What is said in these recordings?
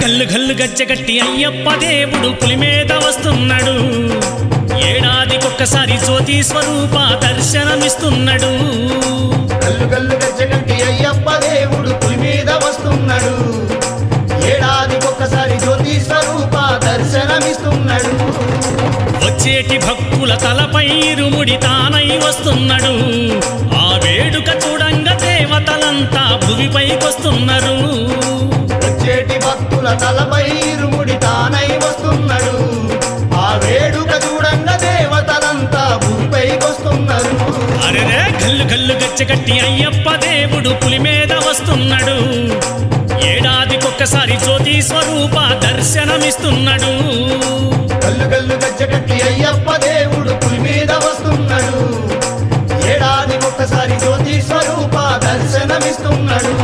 గల్లు గల్లు గజ్జగట్టి అయ్యప్ప దేవుడు పులి మీద వస్తున్నాడు ఏడాదికొక్కసారి జ్యోతి స్వరూప దర్శనమిస్తున్నాడు గల్లు గల్లు గజ్జగట్టి అయ్యప్ప దేవుడు పులి మీద వస్తున్నాడు ఏడాది ఒక్కసారి జ్యోతి స్వరూప దర్శనమిస్తున్నాడు వచ్చేటి భక్తుల తలపై ఇరుముడి తానై వస్తున్నాడు ఆ వేడుక చూడంగా దేవతలంతా భువిపైకొస్తున్నారు వచ్చేటి భక్తుల తలపై ఇరుముడి తానై వస్తున్నాడు ఆ వేడుక చూడంగా దేవతలంతా భూమిపైకొస్తున్నారు అరెరే గల్లు గల్లు గచ్చగట్టి అయ్యప్ప దేవుడు పులి మీద వస్తున్నాడు ఏడాదికొక్కసారి జ్యోతి స్వరూప దర్శనమిస్తున్నాడు గల్లు గల్లు గజ్జగట్టి అయ్యప్ప దేవుడు పులి మీద వస్తున్నాడు ఏడాది ఒక్కసారి జ్యోతి స్వరూప దర్శనమిస్తున్నాడు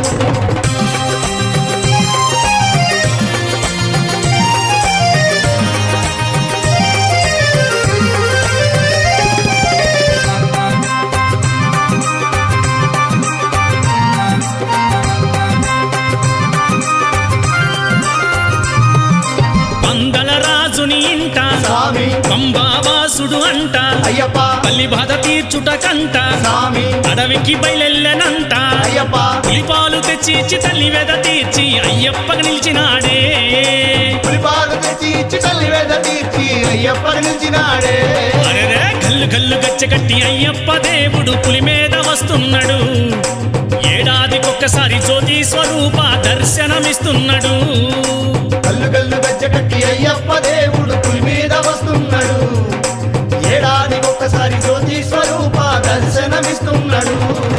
పందల రాజుని ఇంట స్వామి పంబావాసుడు అంట అయ్యప్ప పల్లి బాధ తీర్చుట కంట స్వామి అడవికి బయలెల్లెనంట అయ్యప్ప పులిపాలు తెచ్చి ఇచ్చి తల్లి వెద తీర్చి అయ్యప్పకు నిలిచినాడే పులిపాలు తెచ్చి ఇచ్చి తల్లి వేద తీర్చి అయ్యప్ప నిలిచినాడే అరెరే గల్లు గల్లు గచ్చగట్టి అయ్యప్ప దేవుడు పులి మీద వస్తున్నాడు ఏడాదికొక్కసారి జ్యోతి స్వరూప దర్శనమిస్తున్నాడు గల్లు గల్లు గజ్జగట్టి అయ్యప్ప దేవుడు పులి మీద వస్తున్నాడు ఏడాది ఒక్కసారి జ్యోతి స్వరూప దర్శనమిస్తున్నాడు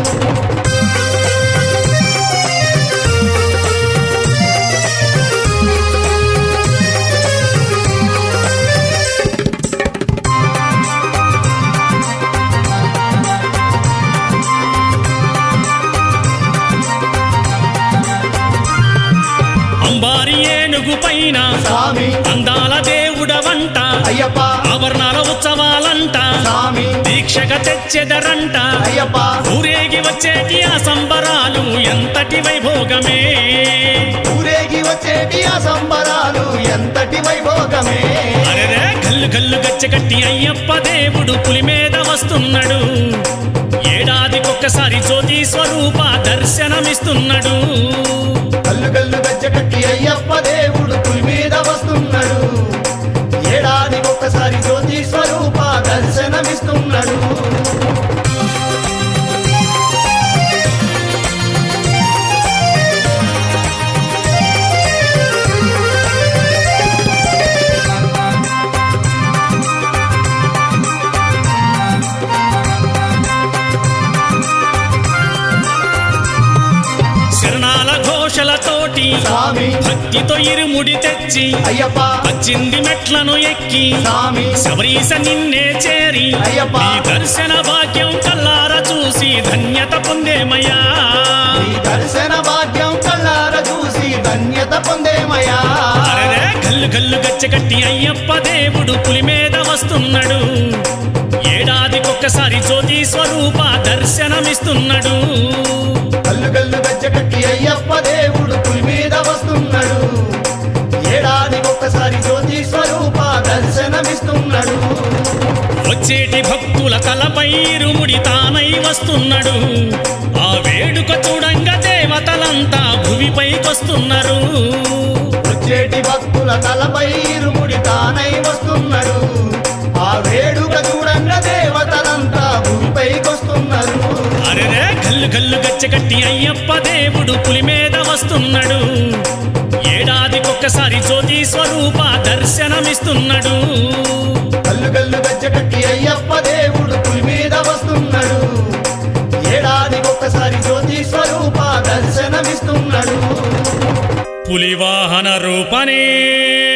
అంబారి ఏనుగు పైన స్వామి అందాల దేవుడవంట అయ్యప్ప ఆవరణాల ఉత్సవాలంట స్వామి దీక్షగా తెచ్చెదరంట అయ్యప్ప ఊరేగి వచ్చేటి ఆ సంబరాలు ఎంతటి వైభోగమే ఊరేగి వచ్చేటి ఆ సంబరాలు ఎంతటి వైభోగమే అరెరే కల్లు కల్లు గచ్చగట్టి అయ్యప్ప దేవుడు పులి మీద వస్తున్నాడు ఏడాదికొక్కసారి జ్యోతి స్వరూప దర్శనమిస్తున్నాడు కల్లు కల్లు గజ్జకట్టి అయ్యప్ప దేవుడు పులి మీద వస్తున్నాడు ఏడాది ఒక్కసారి జ్యోతి స్వరూప దర్శనమిస్తున్నాడు శరణాల ఘోషలతోటి స్వామి భక్తితో ఇరుముడి తెచ్చి అయ్యప్ప పచ్చింది మెట్లను ఎక్కి స్వామి శబరీస నిన్నే చేరి అయ్యప్ప. నీ దర్శన భాగ్యం కల్లార చూసి ధన్యత పొందేమయ్యా ఈ దర్శన భాగ్యం కళ్ళార చూసి ధన్యత పొందేమయా అరెరే కల్లు కల్లు గచ్చగట్టి అయ్యప్ప దేవుడు పులి మీద వస్తున్నాడు ఏడాదికొక్కసారి జ్యోతి స్వరూప దర్శనమిస్తున్నాడు కల్లు కల్లు గజ్జకట్టి అయ్యప్ప దేవుడు పులి మీద వస్తున్నాడు ఏడాది ఒక్కసారి జ్యోతి స్వరూప దర్శనమిస్తున్నాడు వచ్చేటి భక్తుల తలపై ఇరుముడి తానై వస్తున్నాడు ఆ వేడుక చూడంగా దేవతలంతా భువిపైకొస్తున్నారు వచ్చేటి భక్తుల తలపై ఇరుముడి తానై వస్తున్నాడు ఆ వేడుక చూడంగా దేవతలంతా భూమిపైకొస్తున్నారు అరెరే కల్లు కల్లు గచ్చగట్టి అయ్యప్ప దేవుడు పులి మీద వస్తున్నాడు ఏడాదికొక్కసారి జ్యోతి స్వరూప దర్శనమిస్తున్నాడు కల్లు కల్లు గజ్జకట్టి అయ్యప్ప దేవుడు పులి మీద వస్తున్నాడు ఏడాది ఒక్కసారి జ్యోతి స్వరూప దర్శనమిస్తున్నాడు పులివాహన రూపనే